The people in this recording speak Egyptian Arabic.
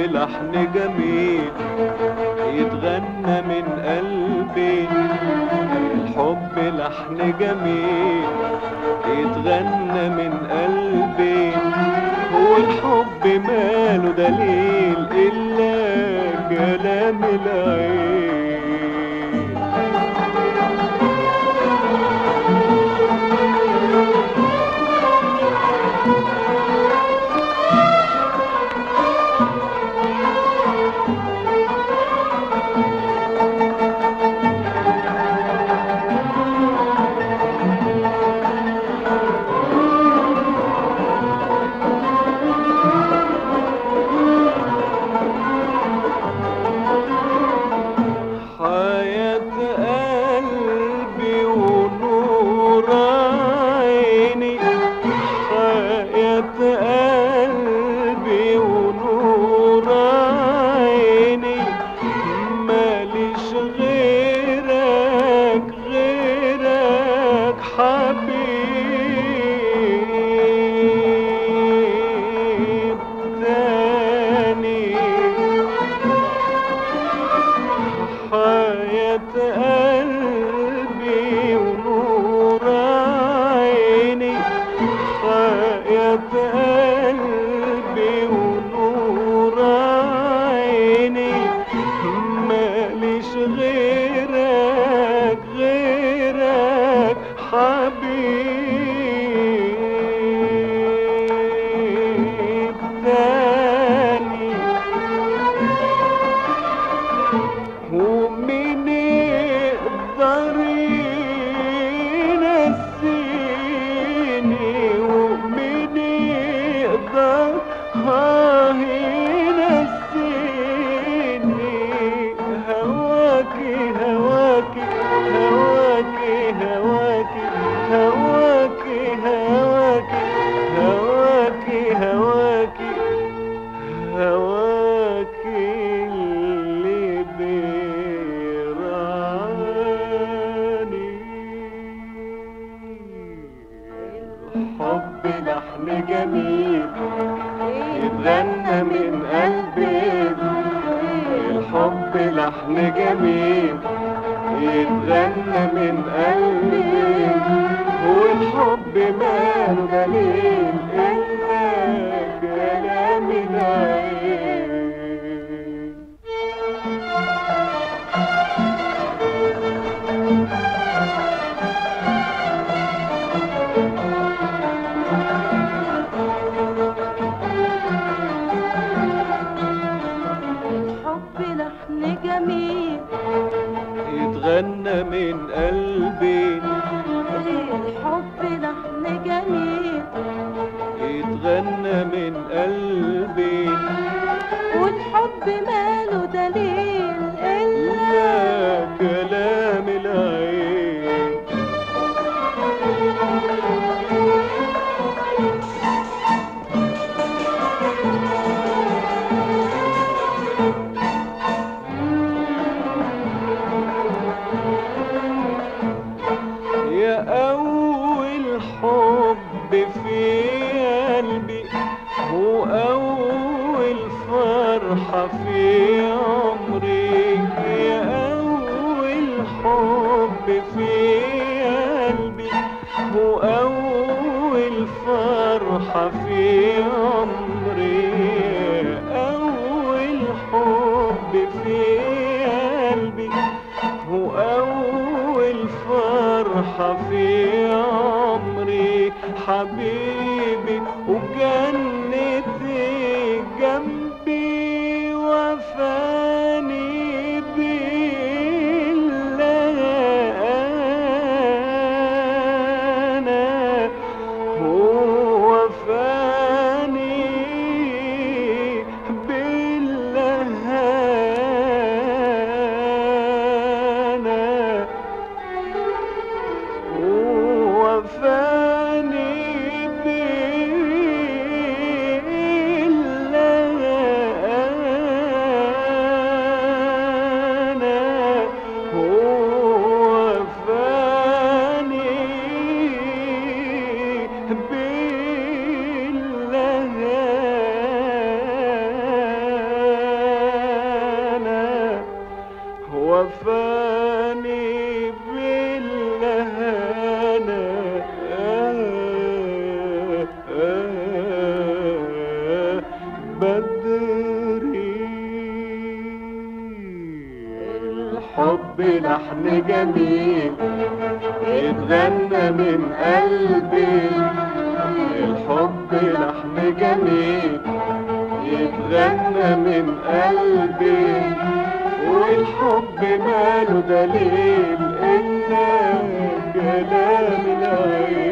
لحن جميل يتغنى من قلبي الحب لحن جميل يتغنى من قلبي هو الحب ماله دليل إلا كلام العين حياة قلبي ونور عيني حياة قلبي ونور عيني ماليش غيرك غيرك حبيب تاني حياة قلبي ونور عيني حياة قلبي ونور عيني ماليش غيرك غيرك حبيب تاني ومين يقدر ينسيني ومين يقدر ها ينسيني هواكي هواكي هواكي هواكي هواكي هواكي هواكي هواكي هواكي اللي بيراني الحب لحن جميل يتغنى من قلبي الحب لحن جميل يتغنى من قلبي والحب ماله دليل إلا كلام العين الحب لحن جميل يتغنى من قلبي الحب لحن جميل يتغنى من قلبي والحب ماله دليل إلا لا كلام العين يا أول حب في قلبي هو أول فرحة في عمري يا أول حب في قلبي هو أول فرحة في عمري أول حب في قلبي هو أول فرحة في عمري حبيبي وجنتي جنبي وفاني بالله هو فاني بالله وفاني بالله لحن جميل يتغنى من قلبي الحب لحن جميل يتغنى من قلبي والحب ماله دليل إلا كلام العين